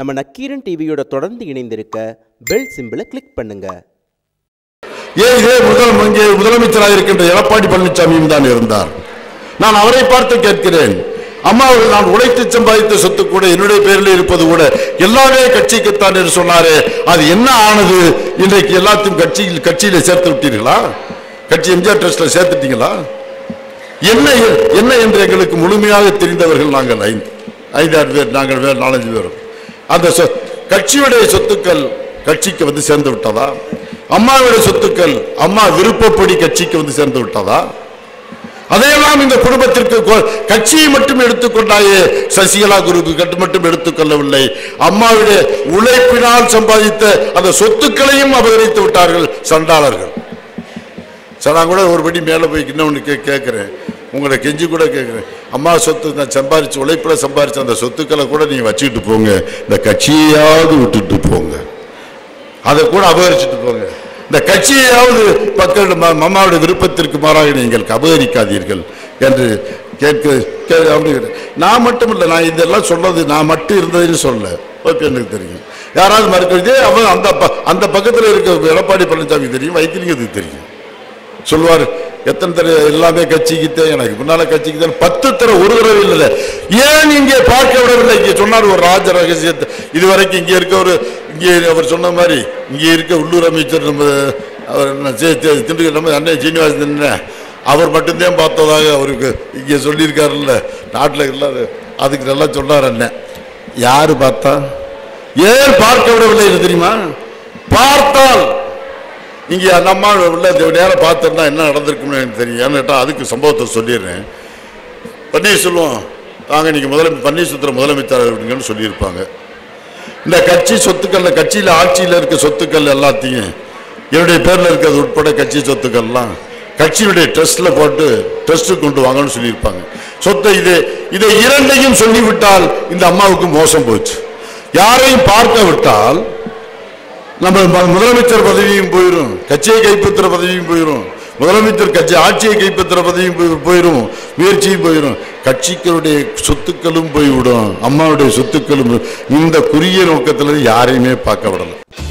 நம்ம நக்கீரன் டிவியோட தொடர்ந்து இணைந்திருக்க பெல் சிம்பிளை கிளிக் பண்ணுங்க ஏன் இதே முதல் இங்கே முதலமைச்சராக இருக்கின்ற எடப்பாடி பழனிசாமியும் தான் இருந்தார் நான் அவரை பார்த்து கேட்கிறேன் அம்மா அவர்கள் நான் உழைத்து சம்பாதித்த சொத்து கூட என்னுடைய பேரில் இருப்பது கூட எல்லாமே கட்சிக்குத்தான் என்று சொன்னாரே அது என்ன ஆனது இன்றைக்கு எல்லாத்தையும் கட்சியில் கட்சியில சேர்த்து விட்டீர்களா கட்சி எம்ஜிஆர் ட்ரஸ்ட்ல சேர்த்துட்டீங்களா என்ன என்ன என்று எங்களுக்கு முழுமையாக தெரிந்தவர்கள் நாங்கள் ஐந்து ஐந்தாறு பேர் நாங்கள் வேறு நாலஞ்சு பேரும் அந்த சொ- கட்சியுடைய சொத்துக்கள் கட்சிக்கு வந்து சேர்ந்து விட்டதா அம்மாவுடைய சொத்துக்கள் அம்மா விருப்பப்படி கட்சிக்கு வந்து சேர்ந்து விட்டதா அதையெல்லாம் இந்த குடும்பத்திற்கு கொ- கட்சியை மட்டும் எடுத்துக்கொண்டாயே சசிகலா குரூப்பு மட்டும் எடுத்துக்கொள்ளவில்லை அம்மாவுடைய உழைப்பினால் சம்பாதித்த அந்த சொத்துக்களையும் அபகரித்து விட்டார்கள் சண்டாளர்கள் சார் நான் கூட ஒரு படி மேலே போய் இன்னொன்று கே கேட்குறேன் உங்களை கெஞ்சி கூட கேட்குறேன் அம்மா சொத்து நான் சம்பாரிச்சு உழைப்பில் சம்பாரிச்ச அந்த சொத்துக்களை கூட நீங்கள் வச்சுக்கிட்டு போங்க இந்த கட்சியையாவது விட்டுட்டு போங்க அதை கூட அபகரிச்சுட்டு போங்க இந்த கட்சியையாவது மக்கள் ம- அம்மாவுடைய விருப்பத்திற்கு மாறாக நீங்கள் அபகரிக்காதீர்கள் என்று கேட்க கே- அப்படி நான் மட்டும் இல்லை நான் இதெல்லாம் சொன்னது நான் மட்டும் இருந்ததுன்னு சொல்ல ஓகே எனக்கு தெரியும் யாராவது மறுக்கிறது அவன் அந்த ப- அந்த பக்கத்தில் இருக்க எடப்பாடி பழனிசாமி தெரியும் வைத்திலிங்கத்துக்கு தெரியும் சொல்வார் எத்தனை தடவை எல்லாமே கட்சிக்கு எனக்கு முன்னால கட்சிக்கு தான் பத்து தடவை ஒரு தடவை இல்லை ஏன் இங்கே பார்க்க விடவில்லை இங்கே சொன்னார் ஒரு ராஜ ரகசியத்தை இதுவரைக்கும் இங்கே இருக்க ஒரு இங்கே அவர் சொன்ன மாதிரி இங்கே இருக்க உள்ளூர் அமைச்சர் நம்ம அவர் என்ன சே- சே- திண்டுக்கல் நம்ம அண்ணன் சீனிவாசன் என்ன அவர் மட்டும்தான் பார்த்ததாக அவருக்கு இங்கே சொல்லியிருக்காருல்ல நாட்டில் இல்லாத அதுக்கு நல்லா சொன்னார் அண்ணன் யாரு பார்த்தா ஏன் பார்க்க விடவில்லை இது தெரியுமா பார்த்தால் இங்கே அந்த அம்மா உள்ள இந்த நேரம் பார்த்துருந்தா என்ன நடந்திருக்கும்னு எனக்கு தெரியும் ஏன்னு கேட்டால் அதுக்கு சம்பவத்தை சொல்லிடுறேன் பன்னீர்செல்வம் தாங்க நீங்கள் முதல பன்னீர்செல்வத்தில் முதலமைச்சர் அப்படிங்கன்னு சொல்லியிருப்பாங்க இந்த கட்சி சொத்துக்கள் கட்சியில் ஆட்சியில் இருக்க சொத்துக்கள் எல்லாத்தையும் என்னுடைய பேரில் இருக்கிறது உட்பட கட்சி சொத்துக்கள்லாம் கட்சியினுடைய ட்ரஸ்ட்ல போட்டு ட்ரஸ்ட் கொண்டு வாங்கன்னு சொல்லியிருப்பாங்க சொத்தை இது இதை இரண்டையும் சொல்லிவிட்டால் இந்த அம்மாவுக்கு மோசம் போச்சு யாரையும் பார்க்க விட்டால் நம்ம ம- முதலமைச்சர் பதவியும் போயிடும் கட்சியை கைப்பற்றுற பதவியும் போயிடும் முதலமைச்சர் கட்சி ஆட்சியை கைப்பற்றுற பதவியும் போய்- போயிடும் முயற்சியும் போயிடும் கட்சிகளுடைய சொத்துக்களும் போய்விடும் அம்மாவுடைய சொத்துக்களும் போய்- இந்த குறுகிய நோக்கத்தில் யாரையுமே பார்க்க விடல